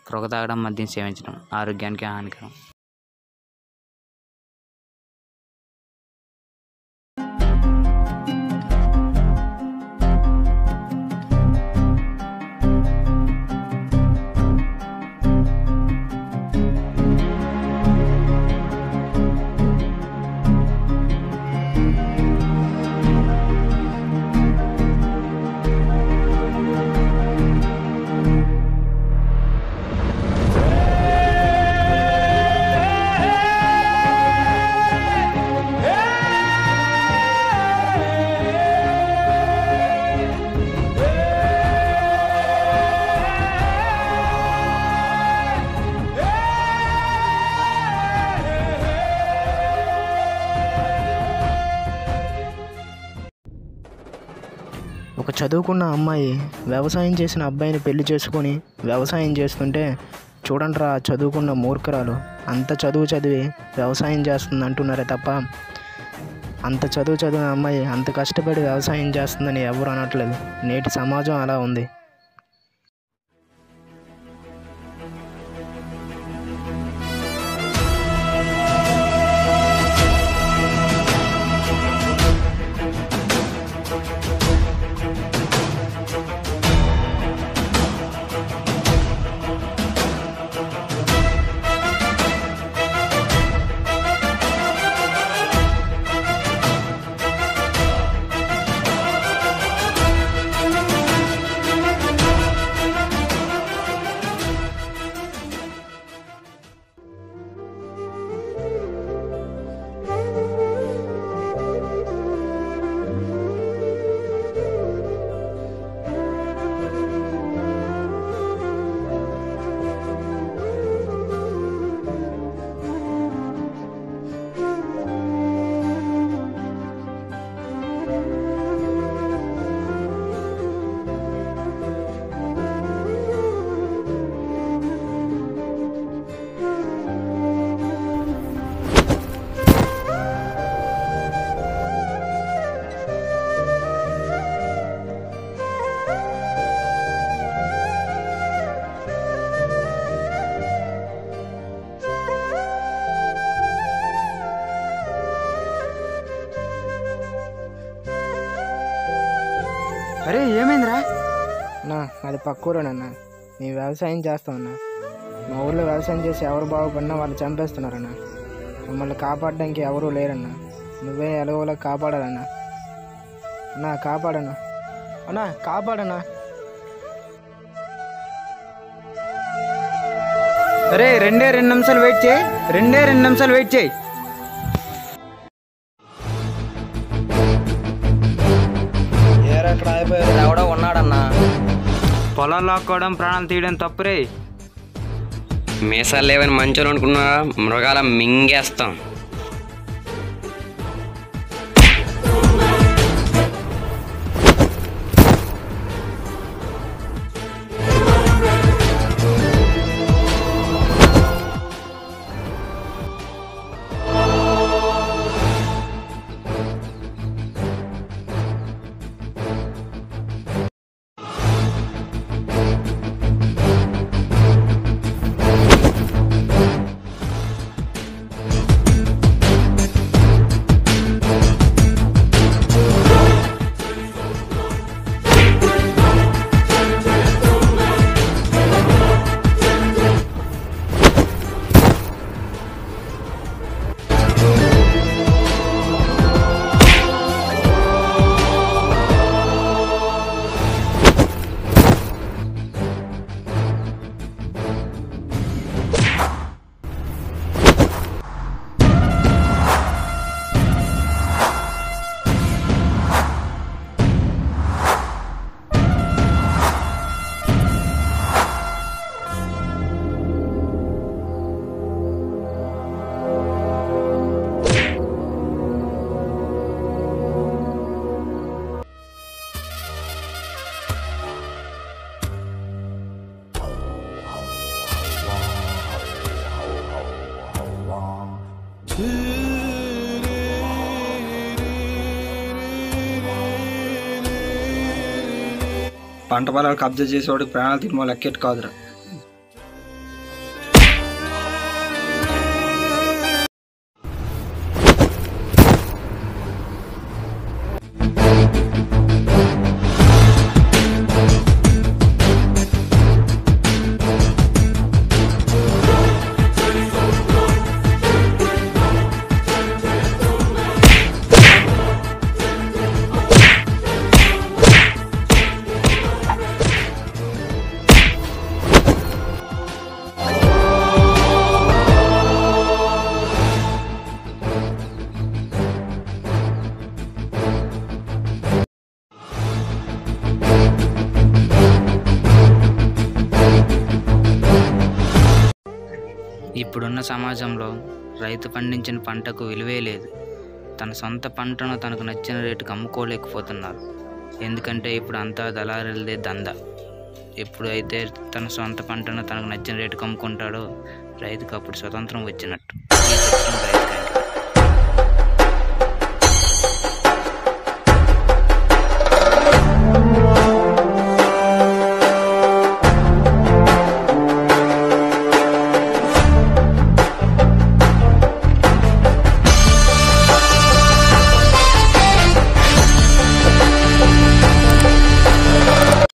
పొగ తాగడం మద్యం సేవించడం ఆరోగ్యానికి హానికరం ఒక చదువుకున్న అమ్మాయి వ్యవసాయం చేసిన అబ్బాయిని పెళ్లి చేసుకొని వ్యవసాయం చేస్తుంటే చూడండిరా ఆ చదువుకున్న మూర్ఖరాలు అంత చదువు చదివి వ్యవసాయం చేస్తుంది అంటున్నారే తప్ప అంత చదువు చదివిన అమ్మాయి అంత కష్టపడి వ్యవసాయం చేస్తుందని ఎవరు అనట్లేదు నేటి సమాజం అలా ఉంది అరే ఏమైందిరా నా అది పక్కూరేనన్నా మేము వ్యవసాయం చేస్తామన్నా మా ఊర్లో వ్యవసాయం చేసి ఎవరు బాగుపడినా వాళ్ళు చంపేస్తున్నారన్నా మమ్మల్ని కాపాడడానికి ఎవరూ లేరన్నా నువ్వే ఎలగోలా కాపాడాలన్నా అన్నా కాపాడన్నా అన్నా కాపాడన్నా అరే రెండే రెండు నిమిషాలు వెయిట్ చేయి రెండే రెండు నిమిషాలు వెయిట్ చేయి ఎవడో ఉన్నాడన్నా పొలం లాక్కోవడం ప్రాణాలు తీయడం తప్పురే మీసాలు లేవని మంచోళ్ళు అనుకున్నారా మృగాల మింగేస్తాం పంట పొలాలు కబ్జా చేసేవాడికి ప్రాణాలు తినమో లెక్కెట్ కాదురా ఇప్పుడున్న సమాజంలో రైతు పండించిన పంటకు విలువే లేదు తన సొంత పంటను తనకు నచ్చిన రేటుకు అమ్ముకోలేకపోతున్నారు ఎందుకంటే ఇప్పుడు అంతా దళారులదే దంద ఎప్పుడైతే తన సొంత పంటను తనకు నచ్చిన రేటుకు అమ్ముకుంటాడో రైతుకు అప్పుడు స్వతంత్రం వచ్చినట్టు